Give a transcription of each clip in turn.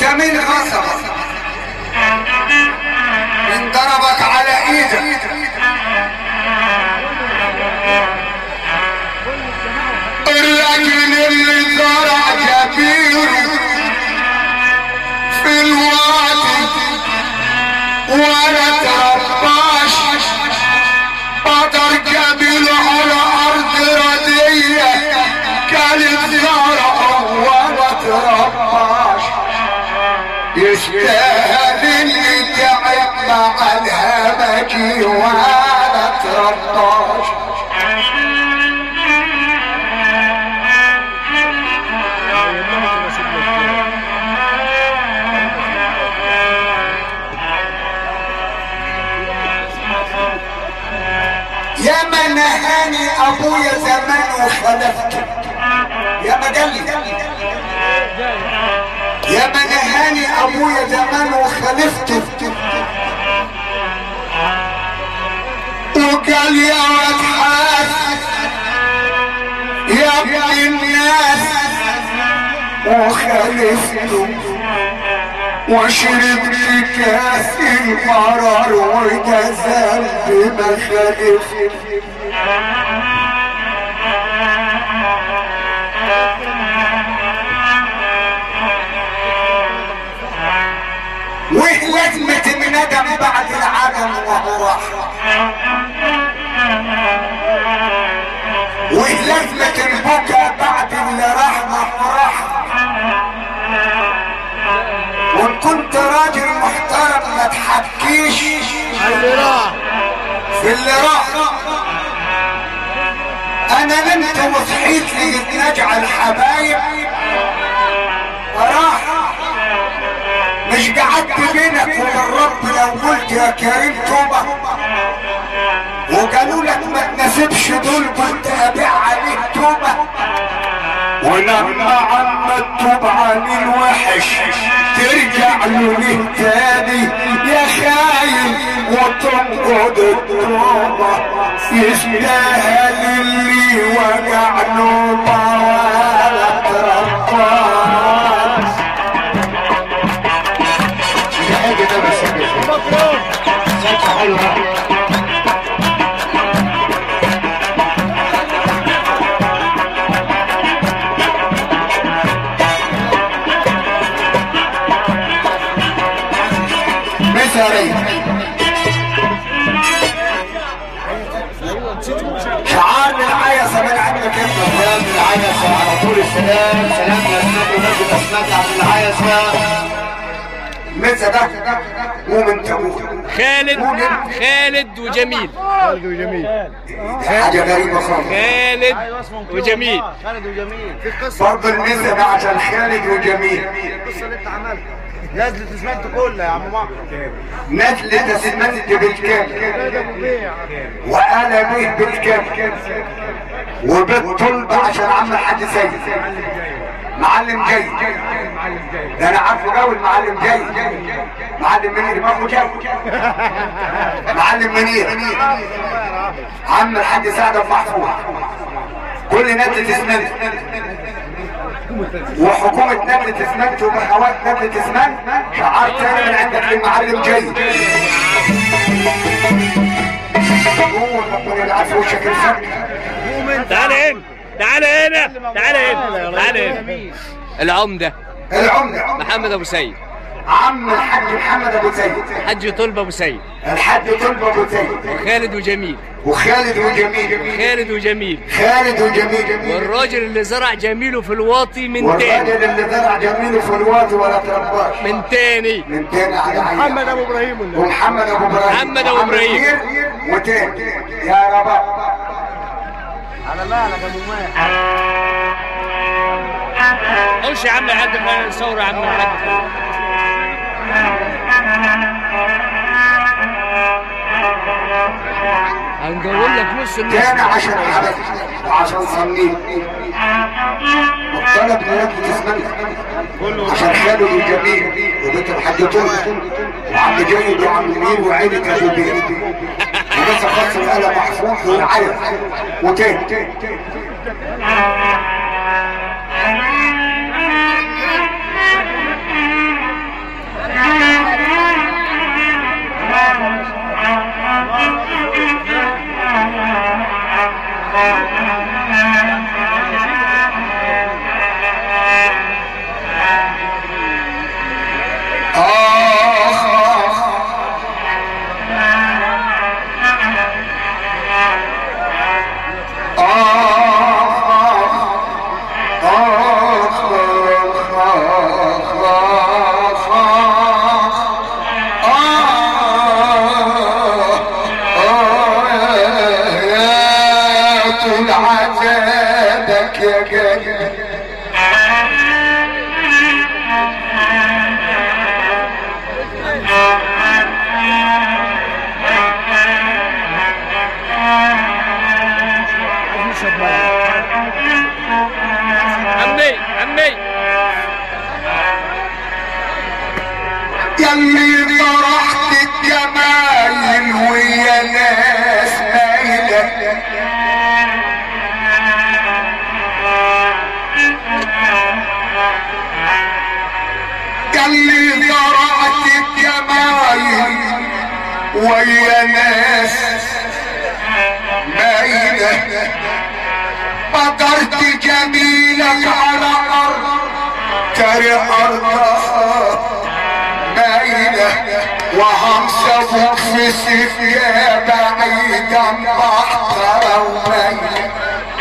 انت مين غصبك من ضربك على ايدك الرجل اللي زرع جبيره في الوادي ولا ترباش قدر جميل على ارض ردية كانت زرع ولا ترباش يستاهل اللي تعب مع الهمجي ولا ترباش يا ما نهاني ابويا زمان وخلفته يا ما قال لي يا ما نهاني ابويا زمان وخلفته وقال يا واد حاس يا ابن الناس وخلفته وشربت كاس المرار وده ذنب ما خلفت وايه لازمة الندم بعد العدم وهو راح وايه لازمة البكا بعد اللي راح وهو راح وان كنت راجل محترم ما تحكيش اللي راح في اللي راح انا نمت وصحيت لقيت نجع الحبايب راح مش قعدت بينك وبين رب لو قلت يا كريم توبه وقالوا لك ما تناسبش دول قلت ابيع عليك توبه ولما عم تتوب عن الوحش ترجع له ليه تاني يا خاين وتنقض التوبة يستاهل اللي وجع له ولا ترباش مثالي شعار العيسى من عندك انت سلام العيسى على طول السلام سلام يا اسماك ونجد اسماك عبد العيسى مثل ده قوم انت قوم خالد خالد وجميل خالد وجميل حاجة غريبة خالص خالد وجميل خالد وجميل في قصه برضه المثل ده عشان خالد وجميل القصه اللي انت عملها نزلت اسمنت كلها يا عم معقل نزلت سمنت بالكامل ده ابو بيع وقال به بالكامل وبالطلب عشان عم الحاج سيد معلم جاي ده انا عارفه قوي المعلم جاي معلم منير دماغه جاي معلم منير عم الحاج سعد أبو محفوظ كل نبتة اسمنت وحكومة نبتة اسمنت وبهوات نبتة اسمنت شعار تاني من عندك للمعلم جاي قول ربنا يلعب وشك الفك تعال هنا تعال هنا تعال هنا تعال هنا العمدة العمدة محمد ابو سيد عم الحاج محمد ابو زيد حج طلب ابو سيد الحاج طلب ابو زيد خالد وجميل وخالد وجميل خالد وجميل خالد وجميل والراجل اللي زرع جميله في الواطي من تاني والراجل اللي زرع جميل في الوادي ولا ترباش من تاني من تاني على عيني. محمد ابو ابراهيم ولا ومحمد ابو ابراهيم محمد أبو إبراهيم. منير وتاني يا رباب على مالك يا ابو ماهر خش يا عم لحد ما نصور يا عم لحد هنجول لك نص النص تاني عشان حبك وعشان صنيت والطلب لك تسمنك عشان خالد وجميل وبنت الحاج طول وعم جيد وعم منير وعيلة ابو بيت ولسه خاص الآلة محفوظ والعيل وتاني يلي طرحت الجمايل ويا ناس مايلة يلي طرحت الجمايل ويا ناس مايلة قدرت جميلك على أرض ترى أرضها مايلة وهمسك في سفيا بعيدا محترى ومايلة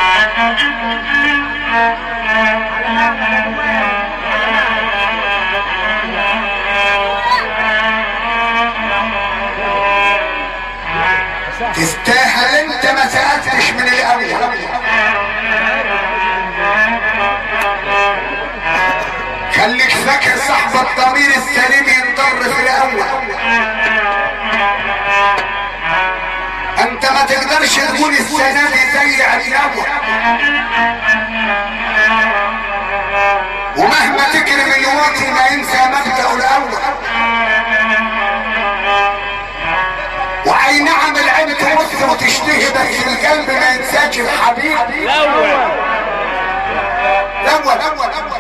تستاهل انت ما سألتش من الاول خليك فاكر صاحب الضمير السليم ينضر في الاول انت ما تقدرش تقول السنه دي زي عدناوة ومهما تكرم الوطن ما ينسى مبدأه الاول واي نعم العين تبص وتشتهي بس القلب ما ينساش الحبيب الاول الاول الاول الاول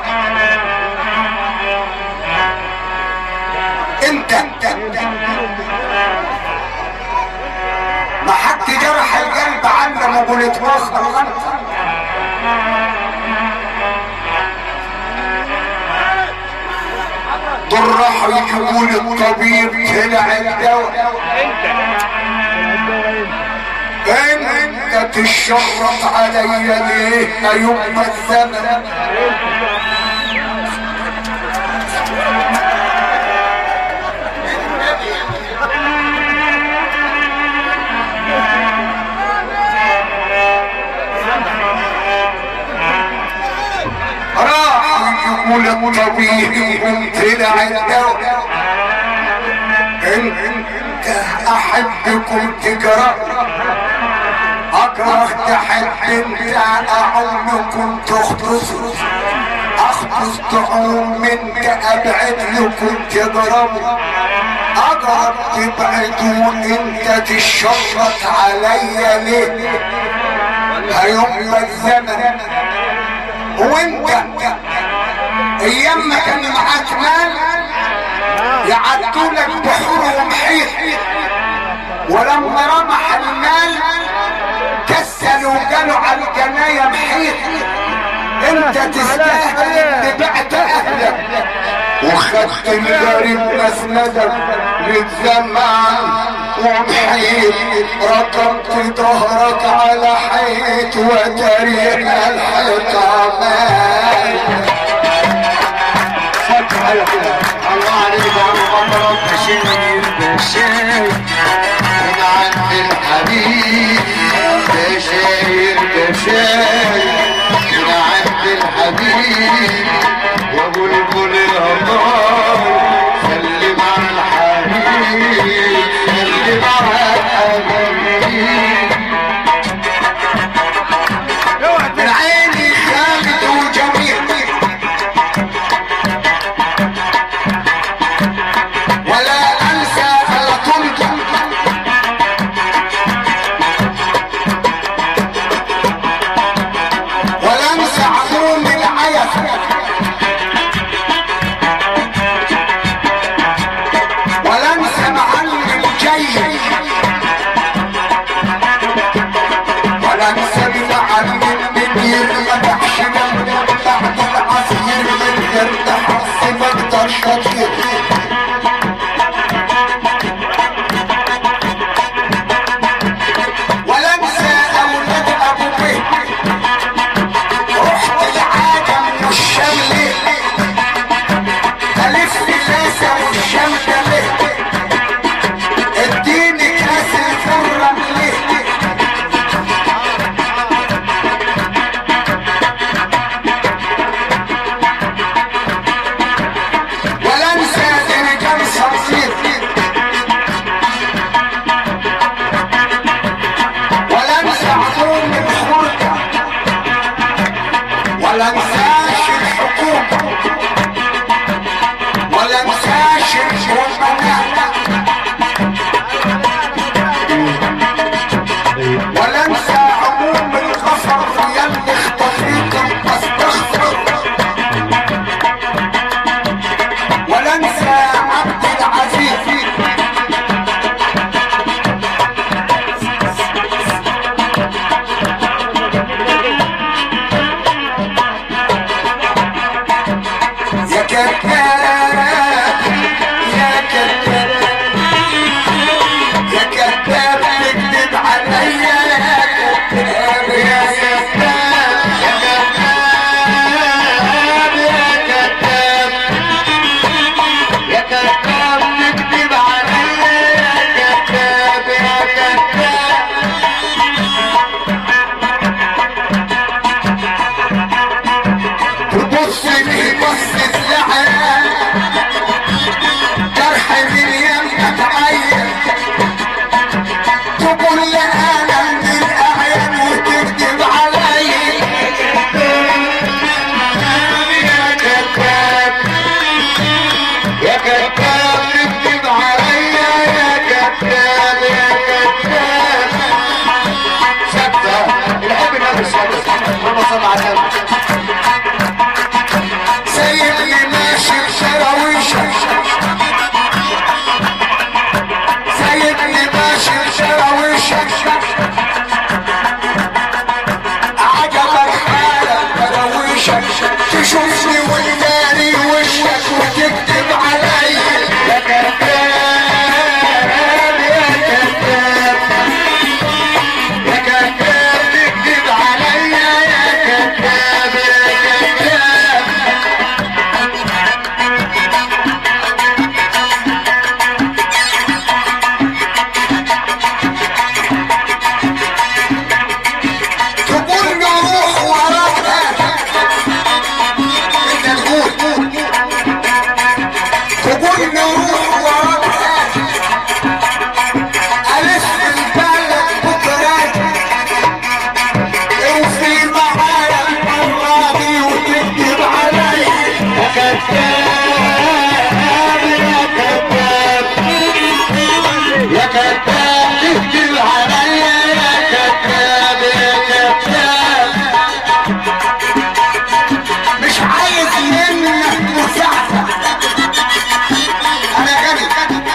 انت انت ما حد جرح القلب علم وقلت مخ الغلط دول راحوا يجيبوا لي الطبيب طلع الدواء انت تشرط عليا ليه يوم الزمن راح يقول الطبيب طلع الدواء انت احبكم تقرا اكره تحب انت اعمكم تختصوا اختص تعوم منك ابعد لكم تضربوا اقرب تبعدوا انت تشرط عليا ليه هيوم الزمن وانت ايام ما كان معاك مال يعدوا لك بحور ومحيط ولما رمح المال كسلوا وقالوا على الجناية محيط انت تستاهل اللي بعت اهلك وخدت الغريب مسندك للزمان ومحيط ركبت ظهرك على حيط وتريح الحيط عمال الله عليك يا مبارك بشير بشير من عند الحبيب بشير بشير من عند الحبيب وبلبل الهضار سلم على الحبيب سلم على الحبيب من عيني خالد وجميل ولا انسى فلطمت ولا انسى عموم العيف كذاب يا كذاب يا كذاب تكذب عليا يا كذاب يا كذاب يا كذاب يا كذاب يا كذاب تكذب عليا يا كذاب يا كذاب تبص لي بصة لعب جرح من يمك عين تقول لي انا من الاعيان وتكذب علي يا كذاب يا كذاب تكذب عليا يا كذاب يا كذاب سكتة الحب النبي سكتة اللهم صل على النبي سيبني ماشي بشراويشك سيبني ماشي بشراويشك عجبك حالك براويشك تشوفني والداري وشك وتكذب علي يا كذاب يا كذاب يا كذاب تكذب عليا يا كذاب يا كذاب تقول نروح وراك انت تقول تقول نروح وراك ألف البلد بكرة وفي معايا المراضي وتكذب علي يا كذاب يا كذاب يا كذاب تكذب عليا يا كذاب يا كذاب مش عايز منك مساعدة أنا غني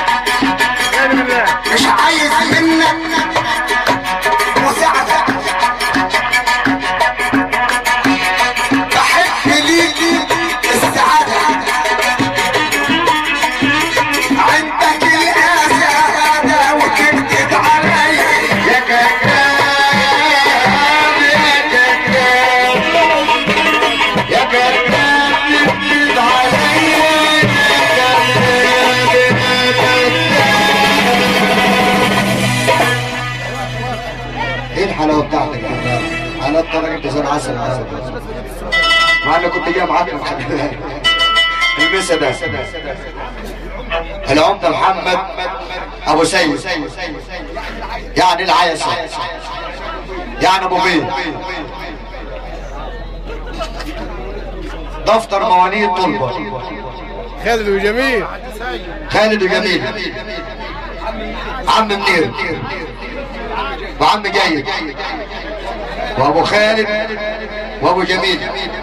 مش عايز منك مساعدة بحب ليك السعادة عندك الآسى هذا وتكذب علي يا كذاب يا كذاب يا كذاب تكذب عليا يا كذاب يا كذاب ايه الحلاوه بتاعتك يا انا الطريق انت زي العسل عسل مع اني كنت جاي معاك المسا ده العمده محمد ابو سيد يعني العيسى يعني ابو بيه دفتر موانيد طلبه خالد وجميل خالد وجميل عم منير وعم جيد وابو خالد وابو جميل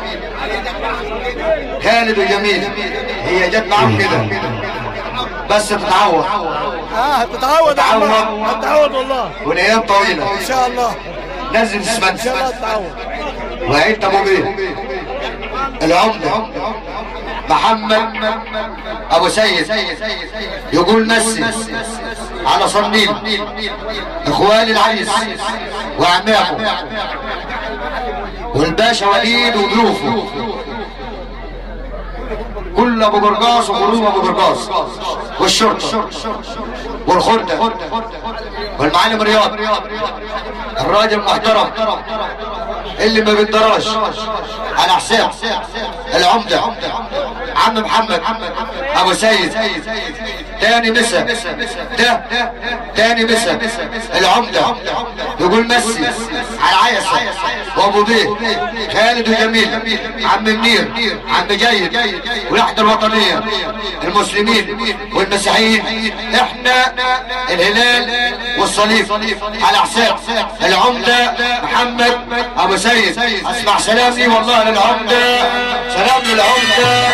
خالد وجميل هي جت معاهم كده بس تتعوض اه هتتعود يا عم تعود. هتتعود والله والايام طويله ان شاء الله نزل ان شاء الله اسمنت هتتعود وعيلة ابو بيه العمدة محمد ابو سيد يقول مسي على صنيل اخوان العريس واعمامه والباشا وليد وضيوفه كل ابو قرقاص وغروب ابو قرقاص والشرطه والخرده والمعلم رياض الراجل المحترم اللي ما بيتدراش على حساب العمده عم محمد ابو سيد تاني مسا ده تاني مسا العمده يقول مسي على عيسى وابو بيه خالد وجميل عم منير عم جيد والوحده الوطنيه المسلمين والمسيحيين احنا الهلال والصليب على حساب العمده محمد ابو سيد اسمع سلامي والله للعمده سلام للعمده